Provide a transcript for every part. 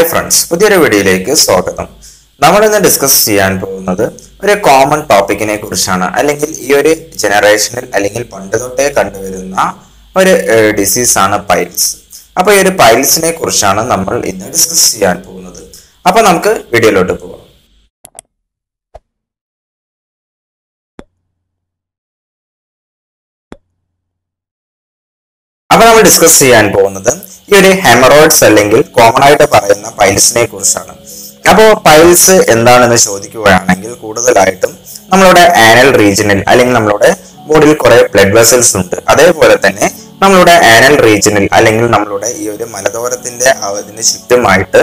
friends പുതിയൊരു വീഡിയോയിലേക്ക് സ്വാഗതം നമ്മൾ ഇന്ന് ഡിസ്കസ് ചെയ്യാൻ പോകുന്നത് ഒരു കോമൺ ടോപ്പിക്കിനെ കുറിച്ചാണ് അല്ലെങ്കിൽ ഈ ഒരു ജനറേഷനിൽ അല്ലെങ്കിൽ പണ്ട് തൊട്ടേ കണ്ടുവരുന്ന ഒരു ഡിസീസ് ആണ് പൈൽസ് അപ്പൊ ഈ ഒരു പൈൽസിനെ കുറിച്ചാണ് നമ്മൾ ഇന്ന് ഡിസ്കസ് ചെയ്യാൻ പോകുന്നത് അപ്പൊ നമുക്ക് വീഡിയോയിലോട്ട് പോകാം അപ്പൊ നമ്മൾ ഡിസ്കസ് ചെയ്യാൻ പോകുന്നത് ഈ ഒരു ഹെമറോയിഡ്സ് അല്ലെങ്കിൽ കോമൺ ആയിട്ട് പറയുന്ന പൈൽസിനെ കുറിച്ചാണ് അപ്പോൾ പൈൽസ് എന്താണെന്ന് ചോദിക്കുകയാണെങ്കിൽ കൂടുതലായിട്ടും നമ്മളുടെ ആനൽ റീജിയനിൽ അല്ലെങ്കിൽ നമ്മളുടെ ബോഡിയിൽ കുറെ ബ്ലഡ് വെസൽസ് ഉണ്ട് അതേപോലെ തന്നെ നമ്മളുടെ ആനൽ റീജിയനിൽ അല്ലെങ്കിൽ നമ്മളുടെ ഈ ഒരു മലദോരത്തിന്റെ അതിന് ചുറ്റുമായിട്ട്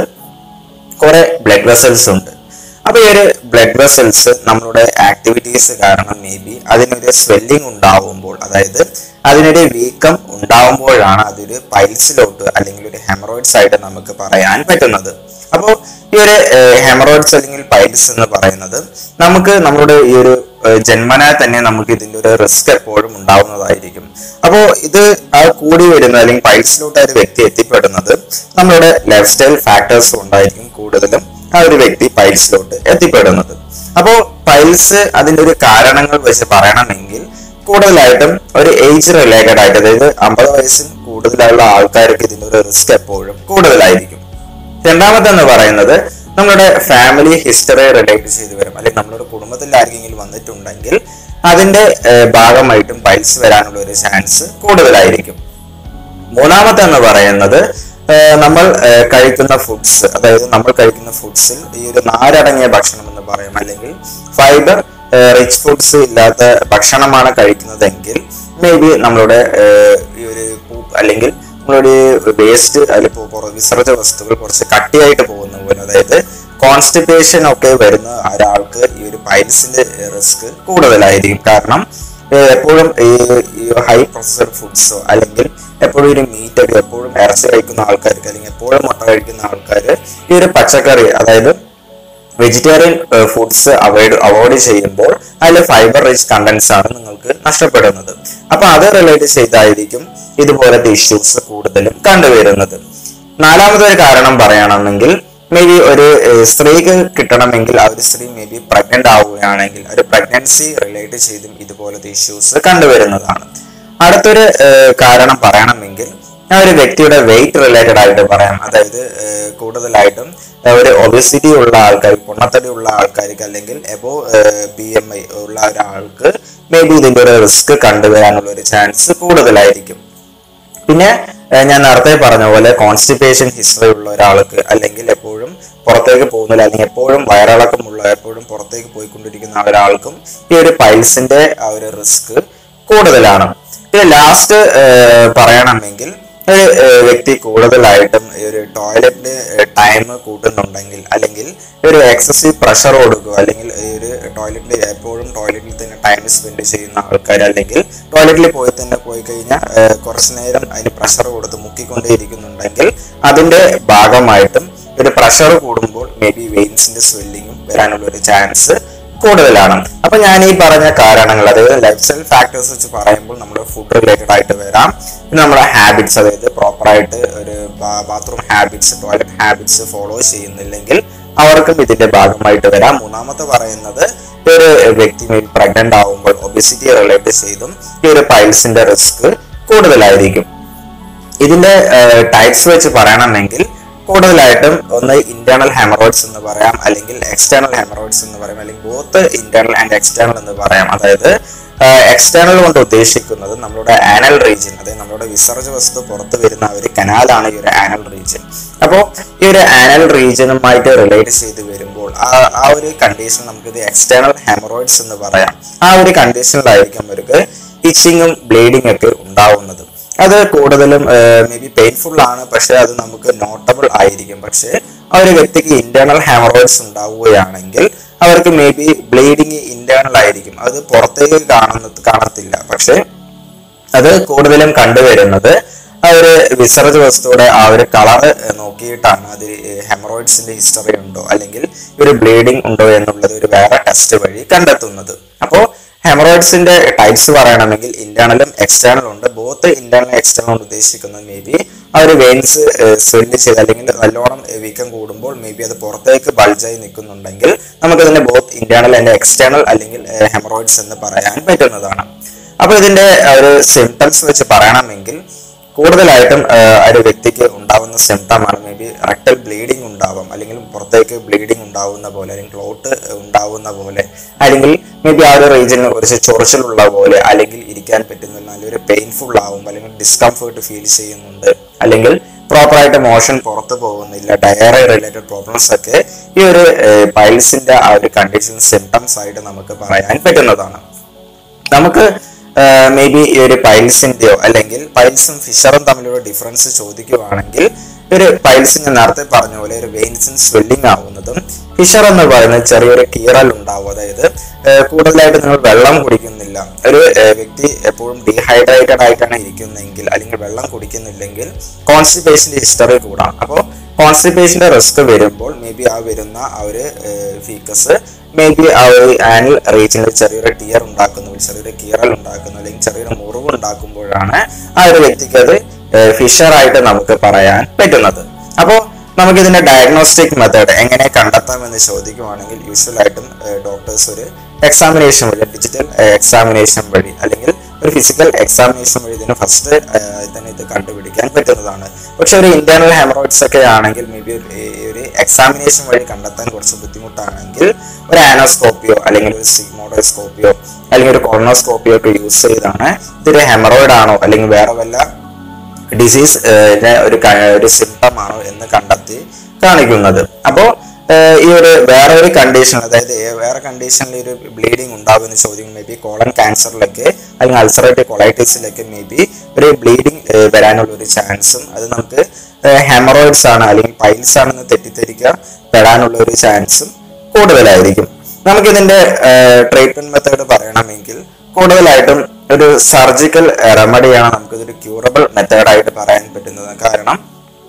കുറെ ബ്ലഡ് വെസൽസ് ഉണ്ട് അപ്പൊ ഈ ഒരു ബ്ലഡ് വെസൽസ് നമ്മളുടെ ആക്ടിവിറ്റീസ് കാരണം മേ ബി അതിനൊരു സ്വെല്ലിംഗ് ഉണ്ടാവുമ്പോൾ അതായത് അതിനൊരു വീക്കം ഉണ്ടാവുമ്പോഴാണ് അതൊരു പൈൽസിലോട്ട് അല്ലെങ്കിൽ ഒരു ഹെമറോയിഡ്സ് ആയിട്ട് നമുക്ക് പറയാൻ പറ്റുന്നത് അപ്പോൾ ഈ ഒരു ഹെമറോയിഡ്സ് അല്ലെങ്കിൽ പൈൽസ് എന്ന് പറയുന്നത് നമുക്ക് നമ്മുടെ ഈ ഒരു ഏഹ്, ജന്മനാൽ തന്നെ നമുക്ക് ഇതിന്റെ ഒരു റിസ്ക് എപ്പോഴും ഉണ്ടാവുന്നതായിരിക്കും അപ്പോൾ ഇത് ആ കൂടി വരുന്ന അല്ലെങ്കിൽ പൈൽസിലോട്ട് ആ ഒരു വ്യക്തി എത്തിപ്പെടുന്നത് നമ്മുടെ ലൈഫ് സ്റ്റൈൽ ഫാക്ടേഴ്സ് കൊണ്ടായിരിക്കും കൂടുതലും ആ ഒരു വ്യക്തി പൈൽസിലോട്ട് എത്തിപ്പെടുന്നത് അപ്പോൾ പൈൽസ് അതിന്റെ ഒരു കാരണങ്ങൾ വെച്ച് പറയണമെങ്കിൽ കൂടുതലായിട്ടും ഒരു ഏജ് റിലേറ്റഡ് ആയിട്ട് അതായത് അമ്പത് വയസ്സിൽ കൂടുതലുള്ള ആൾക്കാർക്ക് ഇതിന്റെ ഒരു റിസ്ക് എപ്പോഴും കൂടുതലായിരിക്കും രണ്ടാമത്തെ എന്ന് പറയുന്നത് നമ്മുടെ ഫാമിലി ഹിസ്റ്ററി റിലേറ്റ് ചെയ്ത് വരും അല്ലെങ്കിൽ നമ്മുടെ കുടുംബത്തിൽ ആർക്കെങ്കിലും വന്നിട്ടുണ്ടെങ്കിൽ അതിന്റെ ഏഹ്, ഭാഗമായിട്ടും പൈൽസ് വരാനുള്ള ഒരു ചാൻസ് കൂടുതലായിരിക്കും മൂന്നാമത്തെ എന്ന് പറയുന്നത് ഏഹ്, നമ്മൾ ഏഹ്, കഴിക്കുന്ന ഫുഡ്സ് അതായത് നമ്മൾ കഴിക്കുന്ന ഫുഡ്സിൽ ഈ ഒരു നാരടങ്ങിയ ഭക്ഷണം എന്ന് പറയാം അല്ലെങ്കിൽ ഫൈബർ റിച്ച് ഫുഡ്സ് ഇല്ലാത്ത ഭക്ഷണമാണ് കഴിക്കുന്നതെങ്കിൽ മേ ബി നമ്മളുടെ ഏഹ്, ഈ ഒരു poop അല്ലെങ്കിൽ നമ്മളൊരു വേസ്റ്റ് അതിലിപ്പോ പുറ- വിസർജ്ജ വസ്തുക്കൾ കുറച്ച് കട്ടിയായിട്ട് പോകുന്ന പോലെ അതായത് കോൺസ്റ്റിപ്പേഷൻ ഒക്കെ വരുന്ന ഒരാൾക്ക് ഈ ഒരു പൈൽസിന്റെ റിസ്ക് കൂടുതലായിരിക്കും കാരണം ഏഹ് എപ്പോഴും ഈ ഹൈ പ്രോസസ്ഡ് ഫുഡ്സോ അല്ലെങ്കിൽ എപ്പോഴും ഒരു മീറ്റ് ഒക്കെ എപ്പോഴും ഇറച്ചി കഴിക്കുന്ന ആൾക്കാർക്ക് അല്ലെങ്കിൽ എപ്പോഴും മുട്ട കഴിക്കുന്ന ആൾക്കാർ ഈ ഒരു പച്ചക്കറി അതായത് വെജിറ്റേറിയൻ ഫുഡ്സ് അവോയ്ഡ് അവോയ്ഡ് ചെയ്യുമ്പോൾ അതിൽ ഫൈബർ റിച്ച് കണ്ടന്റ്സ് ആണ് നിങ്ങൾക്ക് നഷ്ടപ്പെടുന്നത് അപ്പൊ അത് റിലേറ്റ് ചെയ്തായിരിക്കും ഇതുപോലത്തെ ഇഷ്യൂസ് കൂടുതലും കണ്ടുവരുന്നത് നാലാമത്തെ ഒരു കാരണം പറയുകയാണെങ്കിൽ മേ ബി ഒരു ഏഹ്, സ്ത്രീക്ക് കിട്ടണമെങ്കിൽ ആ ഒരു സ്ത്രീ മേ ബി പ്രഗ്നന്റ് ആവുകയാണെങ്കിൽ ഒരു പ്രഗ്നൻസി റിലേറ്റ് ചെയ്തും ഇതുപോലത്തെ ഇഷ്യൂസ് കണ്ടുവരുന്നതാണ് അടുത്തൊരു ഏഹ്, കാരണം പറയണമെങ്കിൽ ആ ഒരു വ്യക്തിയുടെ വെയിറ്റ് റിലേറ്റഡ് ആയിട്ട് പറയാം അതായത് ഏഹ്, കൂടുതലായിട്ടും ഏഹ്, ഒരു ഒബിസിറ്റി ഉള്ള ആൾക്കാർ പൊണ്ണത്തടി ഉള്ള ആൾക്കാർക്ക് അല്ലെങ്കിൽ എബോ ബി എം ഐ ഉള്ള ഒരാൾക്ക് മേ ബി ഇതിന്റെ ഒരു റിസ്ക് കണ്ടുവരാനുള്ള ഒരു ചാൻസ് കൂടുതലായിരിക്കും പിന്നെ ഏഹ്, ഞാൻ നേരത്തെ പറഞ്ഞ പോലെ കോൺസ്റ്റിപ്പേഷൻ ഹിസ്റ്ററി ഉള്ള ഒരാൾക്ക് അല്ലെങ്കിൽ എപ്പോഴും പുറത്തേക്ക് പോകുന്നില്ല അല്ലെങ്കിൽ എപ്പോഴും വയറിളക്കമുള്ള എപ്പോഴും പുറത്തേക്ക് പോയിക്കൊണ്ടിരിക്കുന്ന ഒരാൾക്കും ഈ ഒരു പൈൽസിന്റെ ആ ഒരു റിസ്ക് കൂടുതലാണ് പിന്നെ ലാസ്റ്റ് പറയണമെങ്കിൽ ഒരു ഏഹ്, വ്യക്തി കൂടുതലായിട്ടും ഈ ഒരു ടോയ്ലറ്റിന്റെ ടൈം കൂട്ടുന്നുണ്ടെങ്കിൽ അല്ലെങ്കിൽ ഒരു എക്സസീവ് പ്രഷർ കൊടുക്കുക അല്ലെങ്കിൽ ഈ ഒരു ടോയ്ലറ്റിൽ എപ്പോഴും ടോയ്ലറ്റിൽ തന്നെ ടൈം സ്പെൻഡ് ചെയ്യുന്ന ആൾക്കാർ അല്ലെങ്കിൽ ടോയ്ലറ്റിൽ പോയി തന്നെ പോയി കഴിഞ്ഞാൽ ഏഹ്, കുറച്ച് നേരം അതിന് പ്രഷർ കൊടുത്ത് മുക്കിക്കൊണ്ടേയിരിക്കുന്നുണ്ടെങ്കിൽ അതിന്റെ ഭാഗമായിട്ടും ഒരു പ്രഷർ കൂടുമ്പോൾ മേ ബി വെയിൻസിന്റെ സ്വെല്ലിങ്ങും വരാനുള്ള ഒരു ചാൻസ് കൂടുതലാണ് അപ്പൊ ഞാൻ ഈ പറഞ്ഞ കാരണങ്ങൾ അതായത് ലൈഫ് സ്റ്റൈൽ ഫാക്ടേഴ്സ് വെച്ച് പറയുമ്പോൾ നമ്മുടെ ഫുഡ് റിലേറ്റഡ് ആയിട്ട് വരാം പിന്നെ നമ്മുടെ ഹാബിറ്റ്സ് അതായത് പ്രോപ്പർ ആയിട്ട് ഒരു bathroom habits toilet habits follow ചെയ്യുന്നില്ലെങ്കിൽ അവർക്കും ഇതിന്റെ ഭാഗമായിട്ട് വരാം മൂന്നാമത്തെ പറയുന്നത് ഈ ഒരു വ്യക്തി പ്രഗ്നന്റ് ആവുമ്പോൾ ഒബിസിറ്റി റിലേറ്റ് ചെയ്തും ഈ ഒരു പൈൽസിന്റെ റിസ്ക് കൂടുതലായിരിക്കും ഇതിന്റെ ടൈപ്സ് വെച്ച് പറയണമെങ്കിൽ കൂടുതലായിട്ടും ഒന്ന് ഇന്റേണൽ ഹെമറോയിഡ്സ് എന്ന് പറയാം അല്ലെങ്കിൽ എക്സ്റ്റേണൽ ഹെമറോയിഡ്സ് എന്ന് പറയാം അല്ലെങ്കിൽ ബോത്ത് ഇന്റേണൽ ആൻഡ് എക്സ്റ്റേണൽ എന്ന് പറയാം അതായത് എക്സ്റ്റേണൽ കൊണ്ട് ഉദ്ദേശിക്കുന്നത് നമ്മുടെ ആനൽ റീജിയൻ അതായത് നമ്മുടെ വിസർജ വസ്തു പുറത്ത് വരുന്ന ആ ഒരു കനാലാണ് ഈ ഒരു ആനൽ റീജിയൻ അപ്പോൾ ഈ ഒരു ആനൽ റീജിയനുമായിട്ട് റിലേറ്റ് ചെയ്ത് വരുമ്പോൾ ആ ആ ഒരു കണ്ടീഷൻ നമുക്കിത് എക്സ്റ്റേണൽ ഹെമറോയിഡ്സ് എന്ന് പറയാം ആ ഒരു കണ്ടീഷനിലായിരിക്കും അവർക്ക് ഇച്ചിങ്ങും ബ്ലീഡിംഗ് ഒക്കെ ഉണ്ടാവുന്നത് അത് കൂടുതലും മേ ബി പെയിൻഫുൾ ആണ് പക്ഷെ അത് നമുക്ക് നോട്ടബിൾ ആയിരിക്കും പക്ഷെ ആ ഒരു വ്യക്തിക്ക് ഇന്റേണൽ ഹാമറോയിഡ്സ് ഉണ്ടാവുകയാണെങ്കിൽ അവർക്ക് മേ ബി ബ്ലീഡിങ് ഇന്റേണൽ ആയിരിക്കും അത് പുറത്തേക്ക് കാണുന്ന കാണത്തില്ല പക്ഷെ അത് കൂടുതലും കണ്ടുവരുന്നത് ആ ഒരു വിസർജ വസ്തുവിടെ ആ ഒരു കളറ് നോക്കിയിട്ടാണ് അത് ഹെമറോയിഡ്സിന്റെ ഹിസ്റ്ററി ഉണ്ടോ അല്ലെങ്കിൽ ഒരു ബ്ലീഡിംഗ് ഉണ്ടോ എന്നുള്ളത് ഒരു വേറെ ടെസ്റ്റ് വഴി കണ്ടെത്തുന്നത് അപ്പോൾ ഹെമറോയിഡ്സിന്റെ ടൈപ്സ് പറയണമെങ്കിൽ ഇന്റേണലും എക്സ്റ്റേണലും ഉണ്ട് ബോത്ത് ഇന്റേണലും എക്സ്റ്റേണലും ഉദ്ദേശിക്കുന്നത് മേ ബി ആ ഒരു വെയിൻസ് സ്വെല്ല് ചെയ്ത് അല്ലെങ്കിൽ നല്ലോണം വീക്കം കൂടുമ്പോൾ മേ ബി അത് പുറത്തേക്ക് ബൾജായി നിൽക്കുന്നുണ്ടെങ്കിൽ നമുക്കതിനെ ബോത്ത് ഇന്റേണൽ ആൻഡ് എക്സ്റ്റേണൽ അല്ലെങ്കിൽ ഹെമറോയിഡ്സ് എന്ന് പറയാൻ പറ്റുന്നതാണ് അപ്പൊ ഇതിന്റെ ഒരു സിംറ്റംസ് വെച്ച് പറയണമെങ്കിൽ കൂടുതലായിട്ടും ആ, ഒരു വ്യക്തിക്ക് ഉണ്ടാവുന്ന സിംറ്റമാണ് മേ ബി റെക്ടൽ ബ്ലീഡിംഗ് ഉണ്ടാവാം അല്ലെങ്കിൽ പുറത്തേക്ക് ബ്ലീഡിംഗ് ഉണ്ടാവുന്ന പോലെ അല്ലെങ്കിൽ ക്ലോട്ട് ഉണ്ടാവുന്ന പോലെ അല്ലെങ്കിൽ മേ ബി ആ ഒരു റീജിയനിൽ കുറച്ച് ചൊറിച്ചിലുള്ള പോലെ അല്ലെങ്കിൽ ഇരിക്കാൻ പറ്റുന്നില്ല നല്ലൊരു പെയിൻഫുൾ ആവും അല്ലെങ്കിൽ ഡിസ്കംഫേർട്ട് ഫീൽ ചെയ്യുന്നുണ്ട് അല്ലെങ്കിൽ പ്രോപ്പറായിട്ട് മോഷൻ പുറത്തു പോകുന്നില്ല ഡയറി റിലേറ്റഡ് പ്രോബ്ലംസ് ഒക്കെ ഈ ഒരു പൈൽസിന്റെ ആ ഒരു കണ്ടീഷൻ സിംറ്റംസ് ആയിട്ട് നമുക്ക് പറയാൻ പറ്റുന്നതാണ് നമുക്ക് മേ ബി ഈ ഒരു പൈൽസിന്റെയോ അല്ലെങ്കിൽ പൈൽസും ഫിഷറും തമ്മിലുള്ള ഡിഫറൻസ് ചോദിക്കുവാണെങ്കിൽ ഒരു പൈൽസിന് നേരത്തെ പറഞ്ഞ പോലെ ഒരു വെയിൻസിന് സ്വെല്ലിംഗ് ആവുന്നതും ഫിഷർ എന്ന് പറയുന്നത് ചെറിയൊരു കീറൽ ഉണ്ടാവും അതായത് ഏഹ് കൂടുതലായിട്ട് നിങ്ങൾ വെള്ളം കുടിക്കുന്നില്ല ഒരു ഏഹ് വ്യക്തി എപ്പോഴും ഡീഹൈഡ്രേറ്റഡ് ആയിട്ടാണ് ഇരിക്കുന്നതെങ്കിൽ അല്ലെങ്കിൽ വെള്ളം കുടിക്കുന്നില്ലെങ്കിൽ കോൺസ്റ്റിപ്പേഷന്റെ ഹിസ്റ്ററി കൂടാം അപ്പോൾ കോൺസ്റ്റിപ്പേഷന്റെ റിസ്ക് വരുമ്പോൾ മേ ബി ആ വരുന്ന ആ ഒരു ഫീക്കസ് മേ ബി ആ ഒരു ആനൽ റീജിയനിൽ ചെറിയൊരു ടിയർ ഉണ്ടാക്കുന്നു ചെറിയൊരു കീറൽ ഉണ്ടാക്കുന്നു അല്ലെങ്കിൽ ചെറിയൊരു മുറിവ് ഉണ്ടാക്കുമ്പോഴാണ് ആ ഒരു വ്യക്തിക്ക് അത് ഫിഷർ ആയിട്ട് നമുക്ക് പറയാൻ പറ്റുന്നത് അപ്പോൾ നമുക്ക് ഇതിന്റെ ഡയഗ്നോസ്റ്റിക് മെത്തേഡ് എങ്ങനെ കണ്ടെത്താമെന്ന് ചോദിക്കുവാണെങ്കിൽ യൂഷ്വൽ ആയിട്ടും ഡോക്ടേഴ്സ് ഒരു എക്സാമിനേഷൻ വഴി ഡിജിറ്റൽ എക്സാമിനേഷൻ വഴി അല്ലെങ്കിൽ ഒരു ഫിസിക്കൽ എക്സാമിനേഷൻ വഴി ഇതിന് ഫസ്റ്റ് ഇതിന് ഇത് കണ്ടുപിടിക്കാൻ പറ്റുന്നതാണ് പക്ഷെ ഒരു ഇന്റേണൽ ഹെമറോയിഡ്സ് ഒക്കെ ആണെങ്കിൽ മേ ബി ഒരു എക്സാമിനേഷൻ വഴി കണ്ടെത്താൻ കുറച്ച് ബുദ്ധിമുട്ടാണെങ്കിൽ ഒരു ആനോസ്കോപ്പിയോ അല്ലെങ്കിൽ ഒരു സിഗ്മോഡോസ്കോപ്പിയോ അല്ലെങ്കിൽ ഒരു കൊളോണോസ്കോപ്പിയോ ഒക്കെ യൂസ് ചെയ്താണ് ഇതൊരു ഹെമറോയിഡ് ആണോ അല്ലെങ്കിൽ വേറെ വല്ല ഡിസീസ് ഒരു ക- ഒരു സിംറ്റം ആണോ എന്ന് കണ്ടെത്തി കാണിക്കുന്നത് അപ്പോൾ ഈ ഒരു വേറെ ഒരു കണ്ടീഷൻ അതായത് ഏ- വേറെ കണ്ടീഷനിൽ ഒരു ബ്ലീഡിങ് ഉണ്ടാകുന്ന ചോദ്യം മേ ബി കോളൻ ക്യാൻസറിലൊക്കെ അല്ലെങ്കിൽ അൾസറേറ്റീവ് കൊളൈറ്റിസിലൊക്കെ മേ ബി ഒരു ബ്ലീഡിങ് വരാനുള്ള ഒരു ചാൻസും അത് നമുക്ക് ഹെമറോയിഡ്സ് ആണ് അല്ലെങ്കിൽ പൈൽസ് ആണെന്ന് തെറ്റിദ്ധരിക്കുക പെടാനുള്ള ഒരു ചാൻസും കൂടുതലായിരിക്കും നമുക്കിതിന്റെ ട്രീറ്റ്മെന്റ് മെത്തേഡ് പറയണമെങ്കിൽ കൂടുതലായിട്ടും ഒരു സർജിക്കൽ റെമഡിയാണ് നമുക്കിതൊരു ക്യൂറബിൾ മെത്തേഡായിട്ട് പറയാൻ പറ്റുന്നത് കാരണം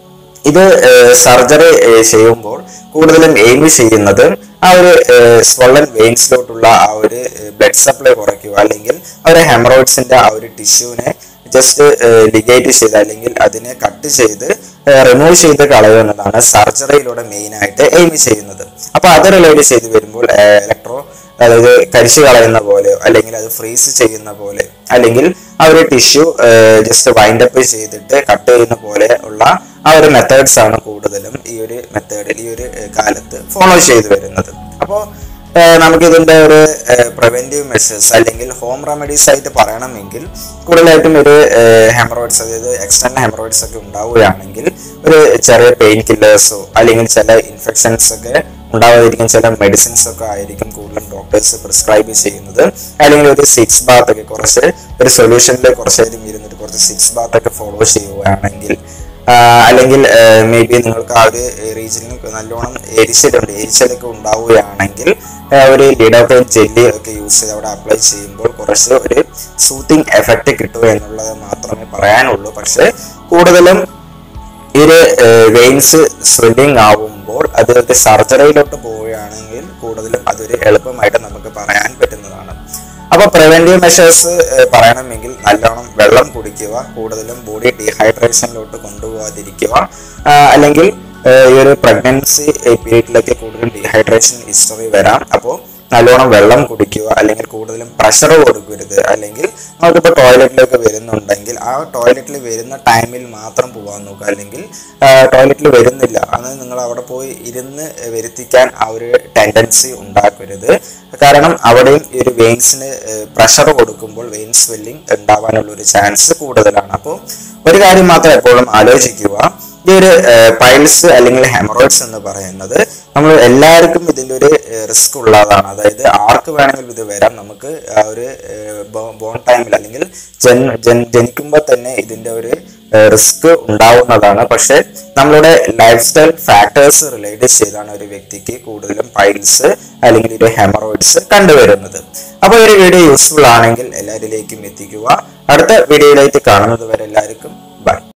ഇത് സർജറി ചെയ്യുമ്പോൾ കൂടുതലും എയിം ചെയ്യുന്നത് ആ ഒരു സ്വള്ളൻ വെയിൻസിലോട്ടുള്ള ആ ഒരു ബ്ലഡ് സപ്ലൈ കുറയ്ക്കുക അല്ലെങ്കിൽ ആ ഒരു ഹെമറോയിഡ്സിന്റെ ആ ഒരു ടിഷ്യൂവിനെ ജസ്റ്റ് ലിഗേറ്റ് ചെയ്ത് അല്ലെങ്കിൽ അതിനെ കട്ട് ചെയ്ത് റിമൂവ് ചെയ്ത് കളയുക എന്നതാണ് സർജറിയിലൂടെ മെയിൻ ആയിട്ട് എയിം ചെയ്യുന്നത് അപ്പൊ അത് റിലേറ്റ് ചെയ്ത് വരുമ്പോൾ ഇലക്ട്രോ അതായത് കരിച്ചു കളയുന്ന പോലെ അല്ലെങ്കിൽ അത് ഫ്രീസ് ചെയ്യുന്ന പോലെ അല്ലെങ്കിൽ ആ ഒരു ടിഷ്യൂ ജസ്റ്റ് വൈൻഡ് അപ്പ് ചെയ്തിട്ട് കട്ട് ചെയ്യുന്ന പോലെ ഉള്ള ആ ഒരു മെത്തേഡ്സ് ആണ് കൂടുതലും ഈ ഒരു മെത്തേഡിൽ ഈ ഒരു ഏഹ്, കാലത്ത് ഫോളോ ചെയ്തു വരുന്നത് അപ്പോൾ നമുക്ക് ഇതിന്റെ ഒരു പ്രിവെന്റീവ് മെഷേഴ്സ് അല്ലെങ്കിൽ ഹോം റെമഡീസ് ആയിട്ട് പറയണമെങ്കിൽ കൂടുതലായിട്ടും ഒരു ഹെമറോയിഡ്സ് അതായത് എക്സ്റ്റേണൽ ഹെമറോയിഡ്സ് ഒക്കെ ഉണ്ടാവുകയാണെങ്കിൽ ഒരു ചെറിയ പെയിൻ കില്ലേഴ്സോ അല്ലെങ്കിൽ ചില ഇൻഫെക്ഷൻസ് ഒക്കെ ഉണ്ടാവാതിരിക്കാൻ ചില മെഡിസിൻസ് ഒക്കെ ആയിരിക്കും കൂടുതലും ഡോക്ടേഴ്സ് പ്രിസ്ക്രൈബ് ചെയ്യുന്നത് അല്ലെങ്കിൽ ഒരു സിക്സ് ബാത്ത് ഒക്കെ കുറച്ച് ഒരു സൊല്യൂഷനിൽ കുറച്ചേരം ഇരുന്നിട്ട് കുറച്ച് സിക്സ് ബാത്ത് ഒക്കെ ഫോളോ ചെയ്യുകയാണെങ്കിൽ ആ, അല്ലെങ്കിൽ മേ ബി നിങ്ങൾക്ക് ആ ഒരു റീജിയനിൽ നല്ലോണം എരിച്ചിലുണ്ട് എരിച്ചിലൊക്കെ ഉണ്ടാവുകയാണെങ്കിൽ ആ, ഒരു ലിഡോപൈൻ ജെല്ലി ഒക്കെ യൂസ് ചെയ്ത് അവിടെ അപ്ലൈ ചെയ്യുമ്പോൾ കുറച്ച് ഒരു സൂത്തിങ് എഫക്റ്റ് കിട്ടുക എന്നുള്ളത് മാത്രമേ പറയാനുള്ളൂ പക്ഷെ കൂടുതലും ഈ ഒരു വെയിൻസ് സ്വെല്ലിംഗ് ആവുമ്പോൾ അത് ഒരു സർജറിയിലോട്ട് പോവുകയാണെങ്കിൽ കൂടുതലും അതൊരു എളുപ്പമായിട്ട് നമുക്ക് പറയാൻ പറ്റുന്നതാണ് അപ്പൊ പ്രിവെന്റീവ് മെഷേഴ്സ് പറയണമെങ്കിൽ നല്ലോണം വെള്ളം കുടിക്കുക കൂടുതലും ബോഡി ഡീഹൈഡ്രേഷനിലോട്ട് കൊണ്ടുപോകാതിരിക്കുക ആ, അല്ലെങ്കിൽ ആ, ഈ ഒരു പ്രഗ്നൻസി പീരീഡിലൊക്കെ കൂടുതലും ഡീഹൈഡ്രേഷൻ ഹിസ്റ്ററി വരാം അപ്പോൾ നല്ലോണം വെള്ളം കുടിക്കുക അല്ലെങ്കിൽ കൂടുതലും പ്രഷർ കൊടുക്കരുത് അല്ലെങ്കിൽ നമുക്കിപ്പോൾ ടോയ്ലറ്റിലേക്ക് വരുന്നുണ്ടെങ്കിൽ ആ ടോയ്ലറ്റിൽ വരുന്ന ടൈമിൽ മാത്രം പോകാൻ നോക്കുക അല്ലെങ്കിൽ ടോയ്ലറ്റിൽ വരുന്നില്ല അന്ന് നിങ്ങൾ അവിടെ പോയി ഇരുന്ന് വരുത്തിക്കാൻ ആ ഒരു ടെൻഡൻസി ഉണ്ടാക്കരുത് കാരണം അവിടെയും ഈ ഒരു വെയിൻസിന് പ്രഷർ കൊടുക്കുമ്പോൾ വെയിൻ സ്വെല്ലിംഗ് ഉണ്ടാവാനുള്ള ഒരു ചാൻസ് കൂടുതലാണ് അപ്പോൾ ഒരു കാര്യം മാത്രം എപ്പോഴും ആലോചിക്കുക ഈ ഒരു പൈൽസ് അല്ലെങ്കിൽ ഹെമറോയിഡ്സ് എന്ന് പറയുന്നത് നമ്മൾ എല്ലാവർക്കും ഇതിൻ്റെ ഒരു റിസ്ക് ഉള്ളതാണ് അതായത് ആർക്ക് വേണമെങ്കിലും ഇത് വരാം നമുക്ക് ആ ഒരു ബോൺ ടൈമിൽ അല്ലെങ്കിൽ ജൻ ജൻ ജനിക്കുമ്പോൾ തന്നെ ഇതിൻ്റെ ഒരു റിസ്ക് ഉണ്ടാവുന്നതാണ് പക്ഷെ നമ്മളുടെ ലൈഫ് സ്റ്റൈൽ ഫാക്ടേഴ്സ് റിലേറ്റ് ചെയ്താണ് ഒരു വ്യക്തിക്ക് കൂടുതലും പൈൽസ് അല്ലെങ്കിൽ ഒരു ഹെമറോയിഡ്സ് കണ്ടുവരുന്നത് അപ്പോൾ ഈ ഒരു വീഡിയോ യൂസ്ഫുൾ ആണെങ്കിൽ എല്ലാവരിലേക്കും എത്തിക്കുക അടുത്ത വീഡിയോയിലേക്ക് കാണുന്നത് വരെ എല്ലാവർക്കും ബൈ